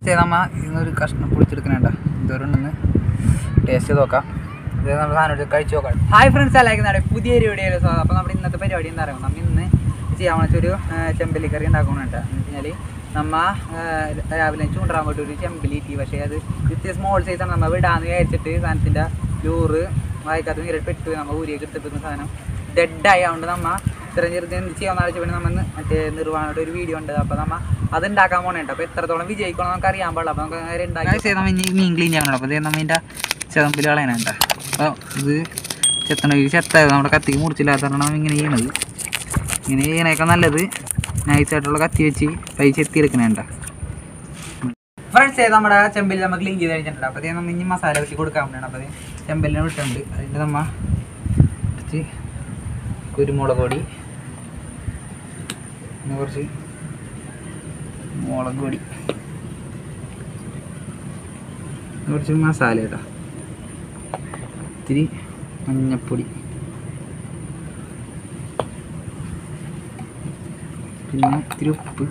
നമ്മ ഇന്നൊരു കഷ്ണം പൊളിച്ചെടുക്കണേണ്ട എന്തോരുണ്ടെന്ന് ടേസ്റ്റ് ചെയ്ത് നോക്കാം ഇത് നമ്മുടെ സാധനം എടുത്ത് കഴിച്ച് നോക്കാം ഹായ് ഫ്രണ്ട്സ് അല്ലാക്കുന്ന പുതിയൊരു വീഡിയോ അപ്പോൾ നമ്മുടെ ഇന്നത്തെ പരിപാടി എന്താ പറയുക നമ്മൾ ഇന്ന് ചെയ്യാൻ വെച്ചൊരു ചെമ്പല്ലി കറി ഉണ്ടാക്കുന്നുണ്ട് എന്ന് വെച്ചാൽ നമ്മ ആ, രാവിലെ ചൂണ്ടാൻ വേണ്ടി ഒരു ചെമ്പല്ലി ഇട്ടി പക്ഷേ അത് ഇത്തിരി സ്മോൾ സൈസാണ് നമ്മൾ വിടാന്ന് വിചാരിച്ചിട്ട് സാധനത്തിൻ്റെ ലൂറ് വായിക്കാത്ത നീരിട്ട് പെട്ട് നമ്മൾ ഊരിയൊക്കെ എടുത്തിട്ട് സാധനം ഡെഡ് ആയതുകൊണ്ട് നമ്മ ഇത്രയും ചെറുത് എന്ത് ചെയ്യാൻ ആലോചിച്ച് പിന്നെ നമ്മൾ മറ്റേ നിർവ്വാണയുടെ ഒരു വീഡിയോ ഉണ്ട് അപ്പോൾ നമ്മ അത് ഉണ്ടാക്കാൻ പോണേട്ടോ അപ്പോൾ എത്രത്തോളം വിജയിക്കണം നമുക്ക് അറിയാൻ പാടില്ല അപ്പോൾ നമുക്ക് നേരെ ഉണ്ടാക്കി നമ്മൾ ഇനി മീൻ ക്ലീൻ ചെയ്യണം അപ്പോൾ ഇത് നമ്മൾ ഇതിൻ്റെ ചെതമ്പിൽ കളയണേണ്ട അപ്പോൾ ഇത് ചെത്തണ ഈ ചെത്ത നമ്മുടെ കത്തിക്ക് മുറിച്ചില്ലാത്തതാണ് ഇങ്ങനെ ചെയ്യണത് ഇങ്ങനെ ചെയ്യണേക്കാൾ നല്ലത് നൈസായിട്ടുള്ള കത്തി വെച്ച് കൈ ചെത്തി എടുക്കണേണ്ട ഫ്രണ്ട്സ് നമ്മുടെ ചെമ്പിൽ നമ്മൾ ക്ലീൻ ചെയ്ത് കഴിഞ്ഞിട്ടുണ്ട് അപ്പോൾ നമ്മൾ ഇനി മസാല വെച്ച് കൊടുക്കാൻ വേണ്ടിയാണ് അപ്പോൾ ചെമ്പലിനെ വിട്ടുണ്ട് അതിൻ്റെ നമ്മ കുറച്ച് കുരുമുളക് പൊടി പിന്നെ കുറച്ച് മുളക് പൊടി കുറച്ച് മസാല കേട്ടോ ഇത്തിരി മഞ്ഞപ്പൊടി പിന്നെ ഇത്തിരി ഉപ്പ്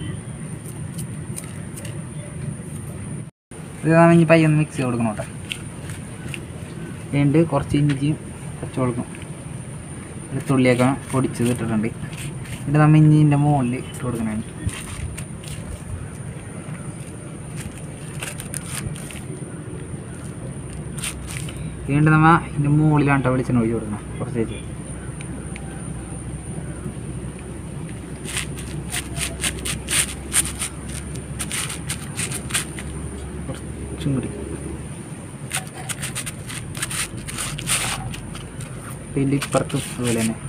ഇത് നമ്മൾ ഇനി പയ്യൊന്ന് മിക്സ് ചെയ്ത് കൊടുക്കണം കേട്ടോ വേണ്ട കുറച്ച് ഇഞ്ചിയും കുറച്ച് കൊടുക്കണം വെളുത്തുള്ളിയൊക്കെ പൊടിച്ചത് ഇട്ടിട്ടുണ്ട് എന്നിട്ട് നമ്മൾ ഇഞ്ചിൻ്റെ മുകളിൽ ഇട്ട് കൊടുക്കണം വീണ്ടും നമ്മ ഇതിൻ്റെ മുകളിലാണ് കേട്ടോ വെളിച്ചെണ്ണ ഒഴിച്ച് കൊടുക്കണം കുറച്ച് വെച്ച് കുറച്ചും കൂടി ഇതിൻ്റെ ഇപ്പുറത്തും അതുപോലെ തന്നെ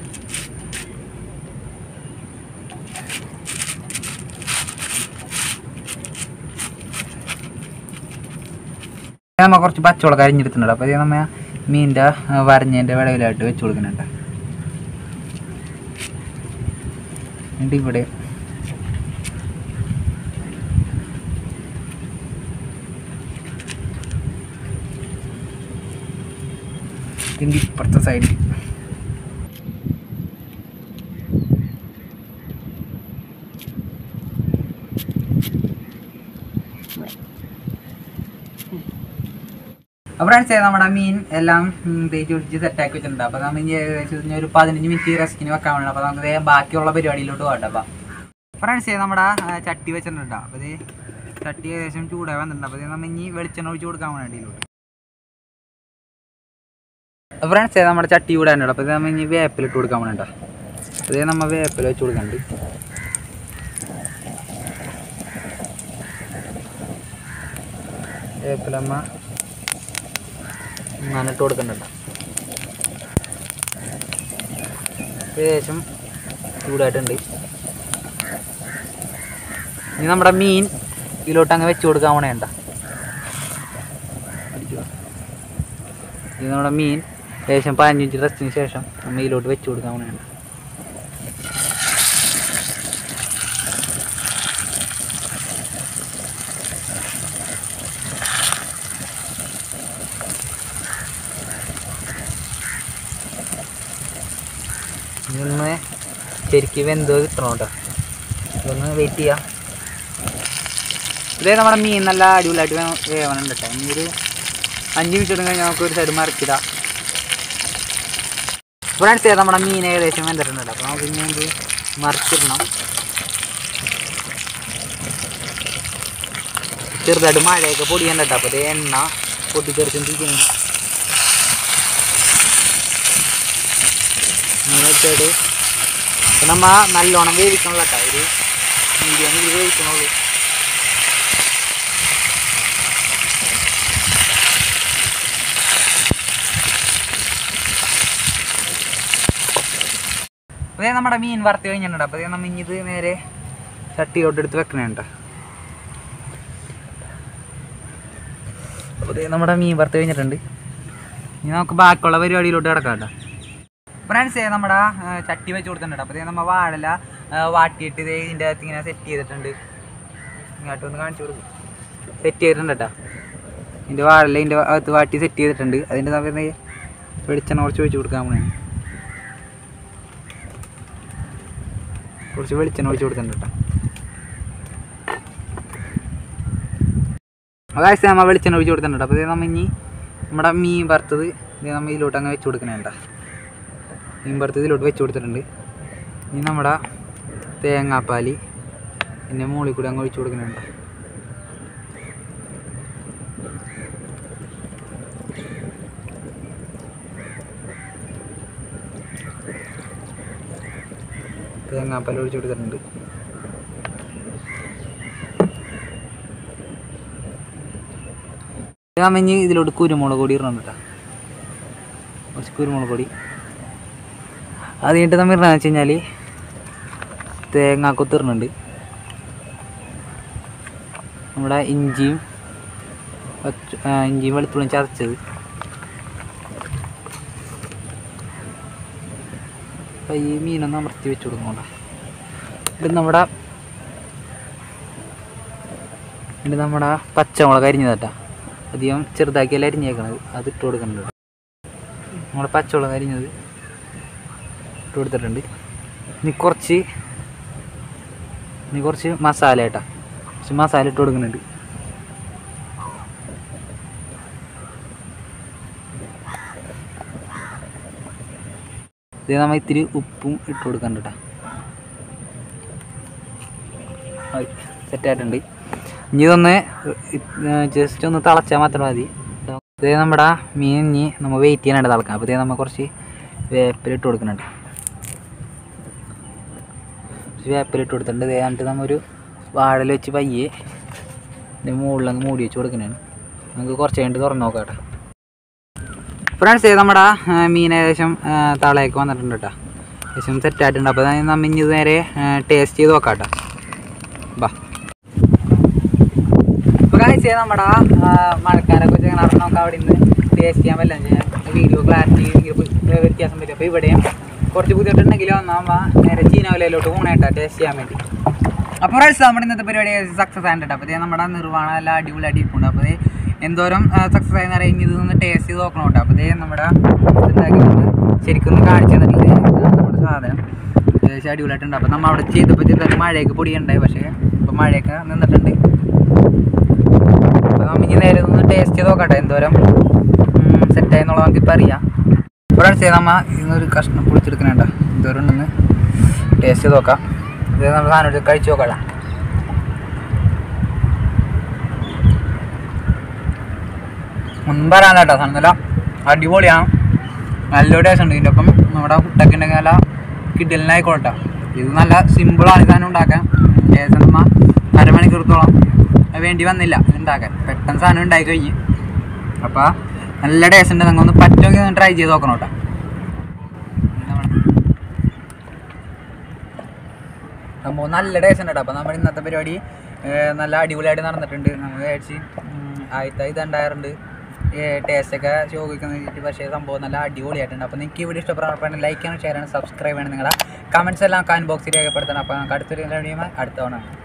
നമ്മൾ കുറച്ച് പച്ചവള കരിഞ്ഞെടുത്തിട്ടുണ്ട് അപ്പോൾ ഇത് നമ്മ മീനിൻ്റെ വരഞ്ഞതിൻ്റെ വിടവിലായിട്ട് വെച്ച് കൊടുക്കുന്നുണ്ട് എന്നിട്ട് ഇവിടെ ഇതിൻ്റെ ഇപ്പുറത്തെ സൈഡിൽ അപ്പോൾ ഫ്രണ്ട്സ് നമ്മുടെ മീൻ എല്ലാം ഉം, തേച്ച് പിടിച്ച് സെറ്റാക്കി വെച്ചിട്ടുണ്ട് അപ്പോൾ നമ്മൾ ഇനി ഏകദേശം ഇനി ഒരു പതിനഞ്ച് മിനിറ്റ് റെസ്റ്റിന് വെക്കാൻ വേണം അപ്പോൾ നമുക്ക് ദേ ബാക്കിയുള്ള പരിപാടിയിലോട്ട് പോകട്ടെ അപ്പോൾ ഫ്രണ്ട്സ് നമ്മുടെ ആ, ചട്ടി വെച്ചിട്ടുണ്ട് അപ്പോൾ ഇത് ചട്ടി ഏകദേശം ചൂടായി വന്നിട്ടുണ്ട് അപ്പോൾ ഇത് നമ്മൾ ഇനി വെളിച്ചെണ്ണ ഒഴിച്ച് കൊടുക്കാൻ വേണ്ടിയിലോട്ട് ഫ്രണ്ട്സ് നമ്മുടെ ചട്ടി ചൂടാനുണ്ട് അപ്പോൾ ഇത് നമ്മൾ ഇനി വേപ്പിലിട്ട് കൊടുക്കാൻ വേണ്ട അതേ നമ്മൾ വേപ്പില വെച്ച് കൊടുക്കുന്നുണ്ട് വേപ്പിലമ്മ നന്നിട്ട് കൊടുക്കണ്ടല്ലോ ഏകദേശം ചൂടായിട്ടുണ്ട് ഇനി നമ്മുടെ മീൻ ഇതിലോട്ട് അങ്ങ് വെച്ച് കൊടുക്കാൻ വേണ്ട ഇത് നമ്മുടെ മീൻ ഏകദേശം പതിനഞ്ച് മിനിറ്റ് റെസ്റ്റിന് ശേഷം നമ്മൾ ഇതിലോട്ട് വെച്ച് കൊടുക്കാൻ വേണ്ട ഇതൊന്ന് ശരിക്ക് വെന്ത് കിട്ടണം കേട്ടോ ഇതൊന്ന് വെയിറ്റ് ചെയ്യാം ഇതേ നമ്മുടെ മീൻ നല്ല അടിപൊളിയായിട്ട് വേ- വേവണുണ്ട് കേട്ടോ ഇനി ഒരു അഞ്ച് മിനിറ്റ് ഇടും കഴിഞ്ഞാൽ നമുക്ക് ഒരു സൈഡ് മറിച്ചിടാം ഫ്രണ്ട്സ് നമ്മുടെ മീൻ ഏകദേശം വെന്തിട്ടുണ്ട് അപ്പോൾ നമുക്ക് ഇനി എന്ത് മറിച്ചിടണം ചെറുതായിട്ട് മഴയൊക്കെ പൊടിയണ്ട കേട്ടോ അപ്പോൾ ഇത് എണ്ണ പൊട്ടിത്തെറിച്ചോണ്ടിരിക്കുന്നു ഇങ്ങനെ വെച്ചിട്ട് ഇപ്പം നമ്മ നല്ലോണം വേവിക്കണല്ലോ കേട്ടോ ഒരു മീഡിയം ഇത് വേവിക്കണുള്ളൂ അതേ നമ്മുടെ മീൻ വറുത്ത് കഴിഞ്ഞിട്ടുണ്ട് അപ്പോൾ നമ്മൾ ഇനി ഇത് നേരെ ചട്ടിയിലോട്ട് എടുത്ത് വെക്കണേണ്ട അപ്പോൾ ദേ നമ്മുടെ മീൻ വറുത്ത് കഴിഞ്ഞിട്ടുണ്ട് ഇനി നമുക്ക് ബാക്കിയുള്ള പരിപാടിയിലോട്ട് കിടക്കാം കേട്ടോ ഫ്രണ്ട്സ് നമ്മുടെ ആ, ചട്ടി വെച്ച് കൊടുത്തിട്ടുണ്ട് അപ്പോൾ നമ്മൾ വാഴല ആ, വാട്ടിയിട്ട് ഇത് ഇതിൻ്റെ അകത്ത് ഇങ്ങനെ സെറ്റ് ചെയ്തിട്ടുണ്ട് ഇങ്ങോട്ട് ഒന്ന് കാണിച്ചു കൊടുക്കും സെറ്റ് ചെയ്തിട്ടുണ്ട് കേട്ടോ ഇതിൻ്റെ വാഴല ഇതിൻ്റെ അകത്ത് വാട്ടി സെറ്റ് ചെയ്തിട്ടുണ്ട് അതിൻ്റെ സമയത്ത് വെളിച്ചെണ്ണ കുറച്ച് ഒഴിച്ച് കൊടുക്കാൻ വേണ്ടി കുറച്ച് വെളിച്ചെണ്ണ ഒഴിച്ച് കൊടുത്തിട്ടുണ്ട് കേട്ടോ അതായത് നമ്മൾ വെളിച്ചെണ്ണ ഒഴിച്ച് കൊടുത്തിട്ടുണ്ട് അപ്പോൾ ഇത് നമ്മൾ ഇനി നമ്മുടെ മീൻ വറുത്തത് ഇത് നമ്മൾ ഇതിലോട്ട് അങ്ങ് വെച്ച് കൊടുക്കണേണ്ട മീൻ വറുത്തത് ഇതിലോട്ട് വെച്ച് കൊടുത്തിട്ടുണ്ട് ഇനി നമ്മുടെ തേങ്ങാപ്പാൽ പിന്നെ മുകളിൽ കൂടി അങ്ങ് ഒഴിച്ച് കൊടുക്കുന്നുണ്ട് തേങ്ങാപ്പാൽ ഒഴിച്ച് കൊടുത്തിട്ടുണ്ട് രാമഞ്ഞ് ഇതിലോട്ട് കുരുമുളക് പൊടി ഇടണം കേട്ടോ കുറച്ച് കുരുമുളക് പൊടി അത് കഴിഞ്ഞിട്ട് നമ്മൾ ഇടണമെന്ന് വെച്ച് കഴിഞ്ഞാൽ തേങ്ങാക്കൊത്ത് ഇടുന്നുണ്ട് നമ്മുടെ ഇഞ്ചിയും പച്ച- ആ, ഇഞ്ചിയും വെളുത്തുള്ളിയും ചതച്ചത് അപ്പം ഈ മീനൊന്ന് അമർത്തി വെച്ച് കൊടുക്കണ്ട ഇത് നമ്മുടെ ഇത് നമ്മുടെ പച്ചമുളക് അരിഞ്ഞതാട്ടാ അധികം ചെറുതാക്കിയല്ല അരിഞ്ഞേക്കണത് അത് ഇട്ട് കൊടുക്കുന്നുണ്ട് നമ്മുടെ പച്ചമുളക് അരിഞ്ഞത് ഇട്ട് കൊടുത്തിട്ടുണ്ട് ഇനി കുറച്ച് ഇനി കുറച്ച് മസാല കേട്ടാ കുറച്ച് മസാല ഇട്ട് കൊടുക്കുന്നുണ്ട് ഇത് നമ്മൾ ഇത്തിരി ഉപ്പും ഇട്ട് കൊടുക്കണ്ട സെറ്റായിട്ടുണ്ട് ഇനി ഇതൊന്ന് ജസ്റ്റ് ഒന്ന് തിളച്ചാൽ മാത്രം മതി ഇത് നമ്മുടെ മീൻ ഇനി നമ്മൾ വെയിറ്റ് ചെയ്യാനായിട്ട് തിളക്കാം അപ്പോൾ ഇത് നമ്മൾ കുറച്ച് വേപ്പിലിട്ട് കൊടുക്കുന്നുണ്ട് കുറച്ച് വേപ്പിലിട്ട് കൊടുത്തിട്ടുണ്ട് ഇത് എന്നിട്ട് നമ്മൾ ഒരു വാഴൽ വെച്ച് പയ്യെ ഇതിൻ്റെ മുകളിലങ്ങ് മൂടി വെച്ച് കൊടുക്കുന്നതാണ് നമുക്ക് കുറച്ച് കഴിഞ്ഞിട്ട് തുറന്ന് നോക്കാം കേട്ടോ ഫ്രണ്ട്സ് നമ്മുടെ ആ, മീൻ ഏകദേശം ആ, തളയൊക്കെ വന്നിട്ടുണ്ട് കേട്ടോ ഏകദേശം സെറ്റായിട്ടുണ്ട് അപ്പോൾ നമ്മൾ ഇനി ഇത് നേരെ ടേസ്റ്റ് ചെയ്ത് നോക്കാം കേട്ടോ ബാ അപ്പോൾ കാഴ്ച നമ്മുടെ ആ, മഴക്കാലൊക്കെ വെച്ച് ഇങ്ങനെ നടന്ന് നോക്കാം അവിടെ നിന്ന് ടേസ്റ്റ് ചെയ്യാൻ പറ്റില്ല വീഡിയോ ക്ലാരിറ്റി വ്യത്യാസം പറ്റും അപ്പോൾ ഇവിടെയും കുറച്ച് ബുദ്ധിമുട്ടുണ്ടെങ്കിലും നമ്മൾ നേരെ ചീനവലയിലോട്ട് പോകണേട്ടാ ടേസ്റ്റ് ചെയ്യാൻ വേണ്ടി അപ്പോൾ ഫ്രണ്ട്സ് നമ്മുടെ ഇന്നത്തെ പരിപാടി സക്സസ് ആയിട്ടുണ്ട് അപ്പോൾ ഇത് നമ്മുടെ നിർവ്വാണം എല്ലാം അടിപൊളി അടിയിട്ടുണ്ട് അപ്പോൾ ഇത് എന്തോരം സക്സസ് ആയി അറിയാം ഇത് ഒന്ന് ടേസ്റ്റ് ചെയ്ത് നോക്കണം കേട്ടോ അപ്പോൾ ഇത് നമ്മുടെ ഇതുണ്ടാക്കിയിട്ടുണ്ട് ശരിക്കും ഒന്ന് കാണിച്ചു തന്നിട്ടില്ല ഇതാണ് നമ്മുടെ സാധനം ഏകദേശം അടിപൊളിയായിട്ടുണ്ട് അപ്പോൾ നമ്മൾ അവിടെ ചെയ്തപ്പോൾ ചെറുതായിട്ട് മഴയൊക്കെ പൊടിയുണ്ടായി പക്ഷേ ഇപ്പോൾ മഴയൊക്കെ നിന്നിട്ടുണ്ട് അപ്പോൾ നമ്മൾ ഇനി നേരെ ഒന്ന് ടേസ്റ്റ് ചെയ്ത് നോക്കട്ടെ എന്തോരം സെറ്റായി എന്നുള്ളത് നമുക്ക് ഇപ്പം അറിയാം ഫ്രണ്ട്സ് നമ്മ ഇന്നൊരു കഷ്ണം പൊളിച്ചെടുക്കണേണ്ട എന്തോരം ഉണ്ടെന്ന് ടേസ്റ്റ് ചെയ്ത് നോക്കാം ഇത് നമ്മൾ സാധനം എടുത്ത് കഴിച്ച് നോക്കാം ഒന്നും പറയാനില്ല കേട്ടോ സാധനം നല്ല അടിപൊളിയാണ് നല്ല ടേസ്റ്റ് ഉണ്ട് ഇതിൻ്റെ ഒപ്പം നമ്മുടെ കുട്ടൊക്കെ ഉണ്ടെങ്കിൽ നല്ല കിഡലിനായിക്കോട്ടെ ഇത് നല്ല സിമ്പിളാണ് ഇതാണ് ഉണ്ടാക്കാൻ ഏകദേശം നമ്മ അരമണിക്കൂറത്തോളം വേണ്ടി വന്നില്ല ഇത് ഉണ്ടാക്കാൻ പെട്ടെന്ന് സാധനം ഉണ്ടായി കഴിഞ്ഞ് അപ്പോൾ നല്ല ടേസ്റ്റ് ഉണ്ട് നിങ്ങൾ ഒന്ന് പറ്റുമെങ്കിൽ ഒന്ന് ട്രൈ ചെയ്ത് നോക്കണം കേട്ടോ സംഭവം നല്ല ടേസ്റ്റ് ഉണ്ട് കേട്ടോ അപ്പോൾ നമ്മുടെ ഇന്നത്തെ പരിപാടി ഏർ, നല്ല അടിപൊളിയായിട്ട് നടന്നിട്ടുണ്ട് നമ്മൾ വിചാരിച്ച് ആദ്യത്തെ ഇതുണ്ടായിട്ടുണ്ട് ടേസ്റ്റൊക്കെ ചോദിക്കുന്ന പക്ഷേ സംഭവം നല്ല അടിപൊളിയായിട്ടുണ്ട് അപ്പോൾ നിങ്ങൾക്ക് ഈ വീഡിയോ ഇഷ്ടപ്പെടാൻ ലൈക്ക് ചെയ്യണം ഷെയർ ചെയ്യണം സബ്സ്ക്രൈബ് ചെയ്യണം നിങ്ങളുടെ കമൻസ് എല്ലാം കമൻറ്റ് ബോക്സിൽ രേഖപ്പെടുത്തണം അപ്പോൾ നമുക്ക് അടുത്തൊരു വീഡിയോ അടുത്ത തവണ